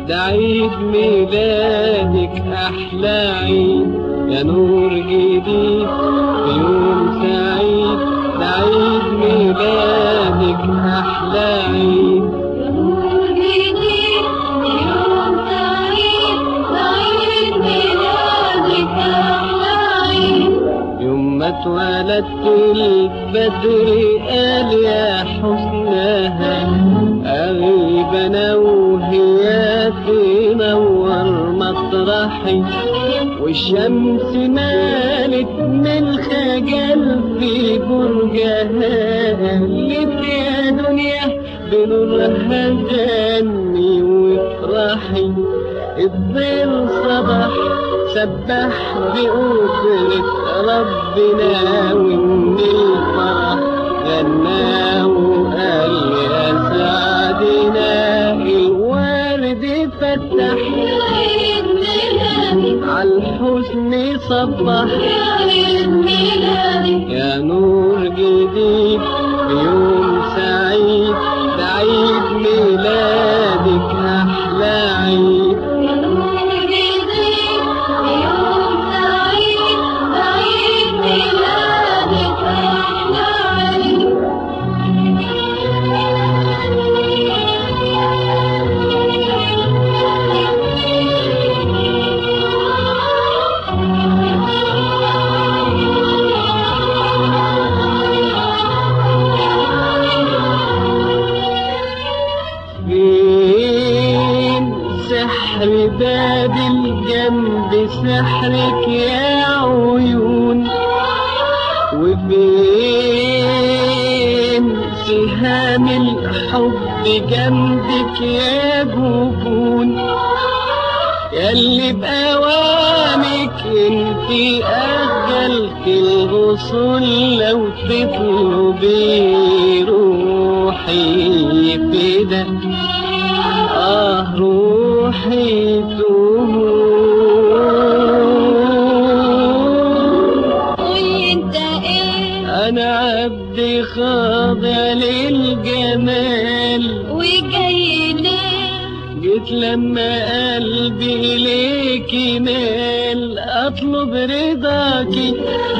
ده عيد ميلادك أحلى عيد يا نور جديد في يوم سعيد ده عيد ميلادك أحلى عيد يوم ما اتولدت البدر قال يا حسنها أغيب أنا وهي تنور مطرحي والشمس مالت من خجل في برجها قالت يا دنيا بنورها جني وافرحي الظل صبح سبح بقدرة ربنا وإن الفرح غنى وقال يا سعدنا الورد فتح عالحزن صبح يا نور جديد في يوم سعيد ده عيد ميلادك أحلى عيد فين سحر باب الجنب سحرك يا عيون وفين سهام الحب جنبك يا جفون ياللي بأوامك انت أجلت الغصون لو تطلبي روحي فدا آه روحي تهون أنا عبد خاضع للجمال جيت لما قلبي إليك مال أطلب رضاكي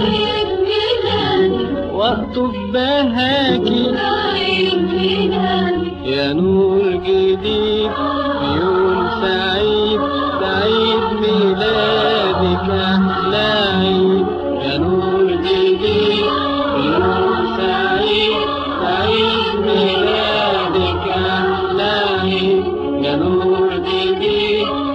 وأطف بهاكي يا نور جديد في يوم سعيد سعيد ميلادك أحلى عيد يا نور جديد في يوم سعيد سعيد ميلادك أحلى عيد يا نور جديد